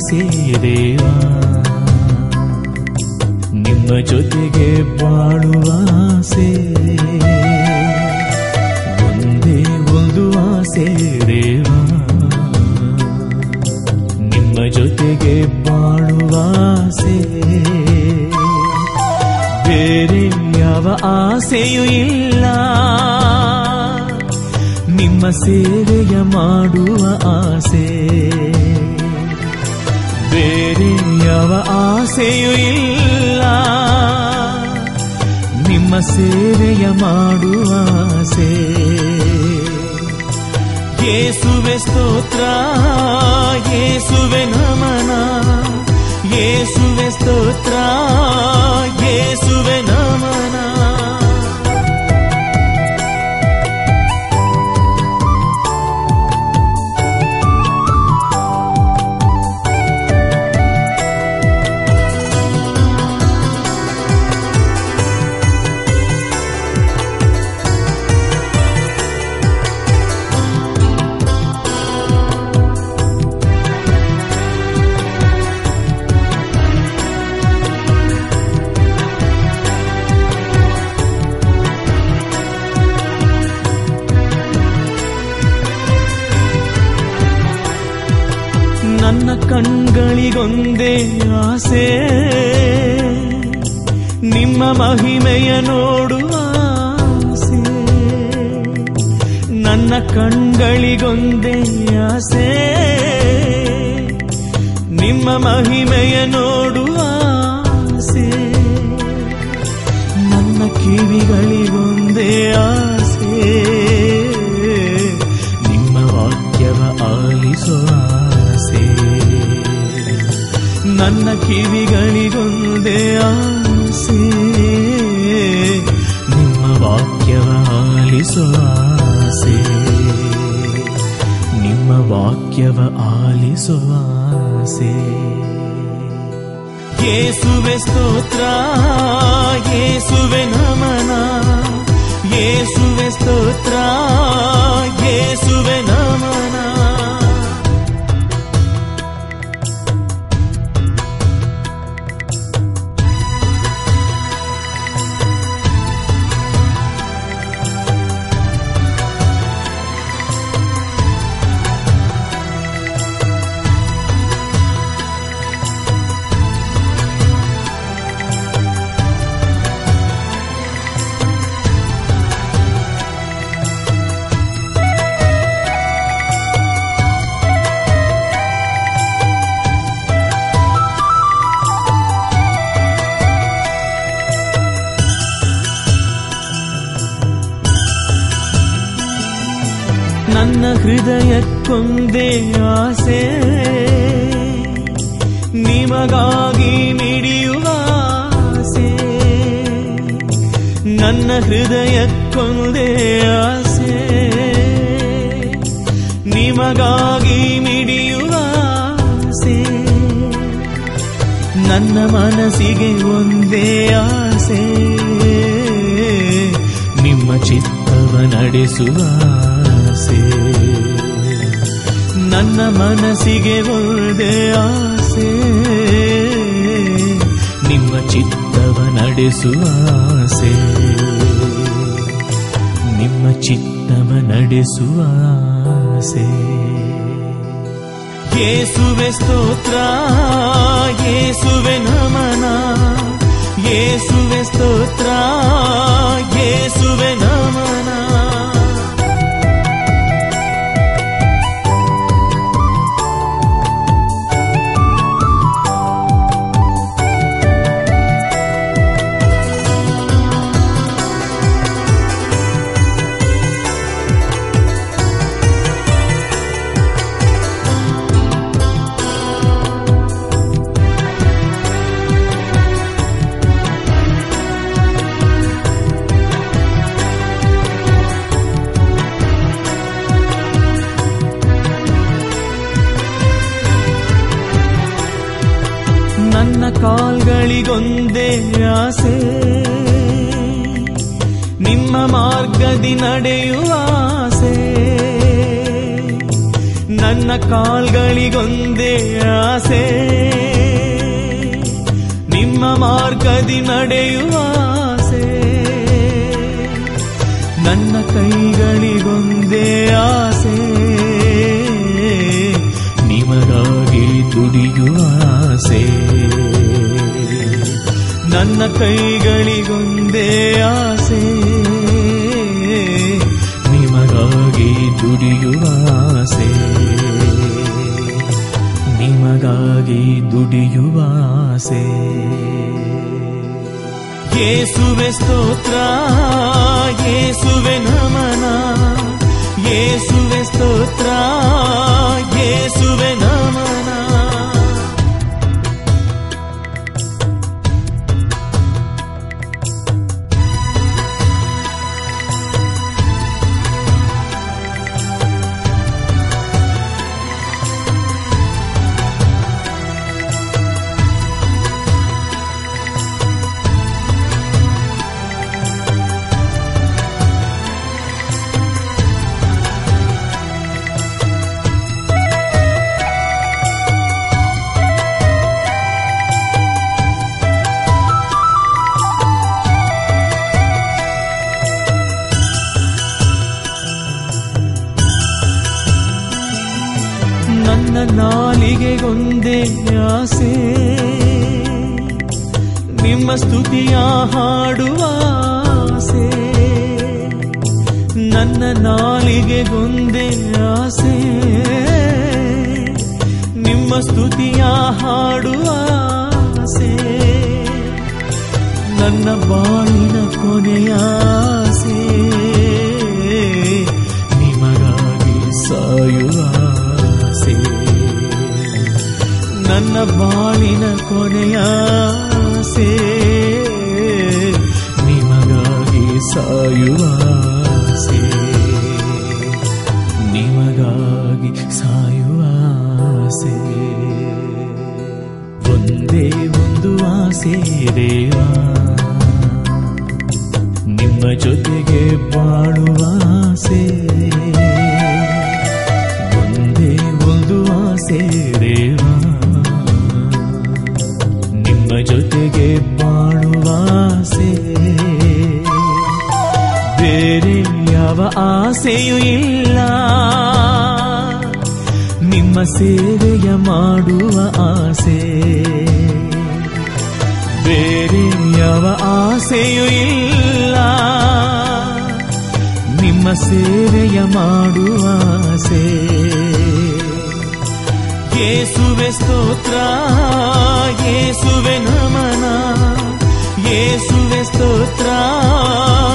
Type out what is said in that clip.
ಆಸೆ ದೇವಾ ನಿಮ್ಮ ಜೊತೆಗೆ ಬಾಳುವ ಆಸೆ ಒಂದೇ ಒಂದು ಆಸೆ ದೇವಾ ನಿಮ್ಮ ಜೊತೆಗೆ ಬಾಳುವ ಆಸೆ ಬೇರೆ ಯಾವ ಆಸೆಯೂ ಇಲ್ಲ ನಿಮ್ಮ ಸೇವೆಯ ಮಾಡುವ ಆಸೆ ಬೇರೆ ಯಾವ ಆಸೆಯೂ ಇಲ್ಲ ನಿಮ್ಮ ಸೇವೆಯ ಮಾಡುವ ಆಸೆ ಯೇಸುವೆ ಸ್ತೋತ್ರ ಯೇಸುವೆ ನಮನ ಯೇಸುವೆ ಸ್ತೋತ್ರ ಯೇಸುವೆ ನಮನ ನನ್ನ ಕಣ್ಗಳಿಗೊಂದೇ ಆಸೆ ನಿಮ್ಮ ಮಹಿಮೆಯ ನೋಡುವ ಆಸೆ ನನ್ನ ಕಣ್ಗಳಿಗೊಂದೇ ಆಸೆ ನಿಮ್ಮ ಮಹಿಮೆಯ ನೋಡುವ ಆಸೆ ನನ್ನ ಕಿವಿಗಳಿಗೊಂದೇ ಆಸೆ ನಿಮ್ಮ ವಾಕ್ಯವ ಆಲಿಸುವ ಆಸೆ ನನ್ನ ಕಿವಿಗಳಿಗೊಂದೇ ಆಸೆ ನಿಮ್ಮ ವಾಕ್ಯವ ಆಲಿಸುವ ಆಸೆ ನಿಮ್ಮ ವಾಕ್ಯವ ಆಲಿಸುವ ಆಸೆ ಯೇಸುವೆ ಸ್ತೋತ್ರ ಯೇಸುವೆ ನಮನ ಯೇಸುವೆ ಸ್ತೋತ್ರ ಯೇಸುವೆ ನಮನ ನನ್ನ ಹೃದಯಕ್ಕೊಂದೇ ಆಸೆ ನಿಮಗಾಗಿ ಮಿಡಿಯುವ ಆಸೆ ನನ್ನ ಹೃದಯಕ್ಕೊಂದೇ ಆಸೆ ನಿಮಗಾಗಿ ಮಿಡಿಯುವ ಆಸೆ ನನ್ನ ಮನಸ್ಸಿಗೆ ಒಂದೇ ಆಸೆ ನಿಮ್ಮ ಚಿತ್ತವ ನಡೆಸುವ ಆಸೆ ನನ್ನ ಮನಸ್ಸಿಗೆ ಒಂದೇ ಆಸೆ ನಿಮ್ಮ ಚಿತ್ತವ ನಡೆಸುವ ಆಸೆ ನಿಮ್ಮ ಚಿತ್ತವ ನಡೆಸುವ ಆಸೆ ಯೇಸುವೆ ಸ್ತೋತ್ರ ಯೇಸುವೆ ನಮನ ಯೇಸುವೆ ಸ್ತೋತ್ರ ಯೇಸುವೆ ನಮನ ನನ್ನ ಕಾಲ್ಗಳಿಗೊಂದೇ ಆಸೆ ನಿಮ್ಮ ಮಾರ್ಗದಿ ನಡೆಯುವ ಆಸೆ ನನ್ನ ನನ್ನ ಕಾಲ್ಗಳಿಗೊಂದೇ ಆಸೆ ನಿಮ್ಮ ಮಾರ್ಗದಿ ನಡೆಯುವ ಆಸೆ ನನ್ನ ಕೈಗಳಿಗೊಂದೇ ಆಸೆ ನಿಮಗಾಗಿ ದುಡಿಯುವ ಆಸೆ ನನ್ನ ಕೈಗಳಿಗೊಂದೇ ಆಸೆ ನಿಮಗಾಗಿ ದುಡಿಯುವ ಆಸೆ ನಿಮಗಾಗಿ ದುಡಿಯುವ ಆಸೆ ಯೇಸುವೆ ಸ್ತೋತ್ರ ಯೇಸುವೆ ನಮನ ಯೇಸುವೆ ಸ್ತೋತ್ರ ಯೇಸುವೆ ನಮನ ನನ್ನ ನಾಲಿಗೆಗೊಂದೇ ಆಸೆ ನಿಮ್ಮ ಸ್ತುತಿಯ ಹಾಡುವ ಆಸೆ ನನ್ನ ನಾಲಿಗೆಗೊಂದೇ ಆಸೆ ನಿಮ್ಮ ಸ್ತುತಿಯ ಹಾಡುವ ಆಸೆ ನನ್ನ ಬಾಳಿನ ಕೊನೆಯ ಆಸೆ ನಿಮಗಾಗಿ ಸಾಯುವ ಆಸೆ ನನ್ನ ಬಾಳಿನ ಕೊನೆಯ ಆಸೆ ನಿಮಗಾಗಿ ಸಾಯುವ ಆಸೆ ನಿಮಗಾಗಿ ಸಾಯುವ ಆಸೆ ಒಂದೇ ಒಂದು ಆಸೆ ದೇವಾ ನಿಮ್ಮ ಜೊತೆಗೆ ಬಾಳುವ ಆಸೆ ಒಂದೇ ಒಂದು ಆಸೆ ದೇವಾ ನಿಮ್ಮ ಜೊತೆಗೆ ಬಾಳುವ ಆಸೆ ಬೇರೆ ಯಾವ ಆಸೆಯೂ ಇಲ್ಲ ನಿಮ್ಮ ಸೇವೆಯ ಮಾಡುವ ಆಸೆ ಬೇರೆ ಯಾವ ಆಸೆಯೂ ಇಲ್ಲ ನಿಮ್ಮ ಸೇವೆಯ ಮಾಡುವ ಆಸೆ ಯೇಸುವೆ ಸ್ತೋತ್ರ ಯೇಸುವೆ ನಮನ ಯೇಸುವೆ ಸ್ತೋತ್ರ